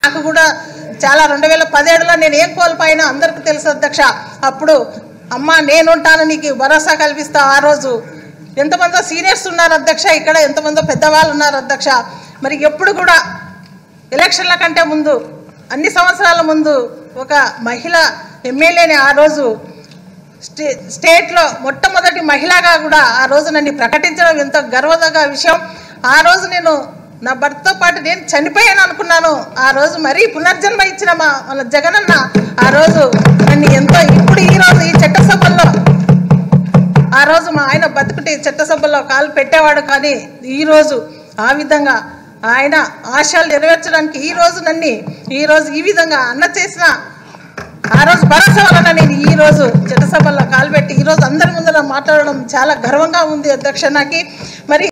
నాకు కూడా చాలా రెండు వేల పదిహేడులో నేను ఏం కోల్పోయినా అందరికీ తెలుసు అధ్యక్ష అప్పుడు అమ్మ నేనుంటాను నీకు భరోసా కల్పిస్తా ఆ రోజు ఎంతమందో సీనియర్స్ ఉన్నారు అధ్యక్ష ఇక్కడ ఎంతమందో పెద్దవాళ్ళు ఉన్నారు అధ్యక్ష మరి ఎప్పుడు కూడా ఎలక్షన్ల కంటే ముందు అన్ని సంవత్సరాల ముందు ఒక మహిళ ఎమ్మెల్యేని ఆ రోజు స్టే స్టేట్లో మొట్టమొదటి మహిళగా కూడా ఆ రోజు నన్ను ప్రకటించడం ఎంతో గర్వదగ్గ విషయం ఆ రోజు నేను నా భర్తతో పాటు నేను చనిపోయాను అనుకున్నాను ఆ రోజు మరీ పునర్జన్మ ఇచ్చిన మా మన జగనన్న ఆ రోజు నన్ను ఎంతో ఇప్పుడు ఈ రోజు ఈ చట్టసభల్లో ఆ రోజు మా ఆయన బతుకుటి చట్టసభలో కాలు పెట్టేవాడు కానీ ఈ రోజు ఆ విధంగా ఆయన ఆశయాలు నెరవేర్చడానికి ఈ రోజు నన్ను ఈ రోజు ఈ విధంగా అన్న చేసిన ఆ రోజు భరోసా వలన నేను ఈ రోజు చట్టసభల్లో కాలు పెట్టి ఈ రోజు అందరి ముందర మాట్లాడడం చాలా గర్వంగా ఉంది అధ్యక్ష నాకు మరి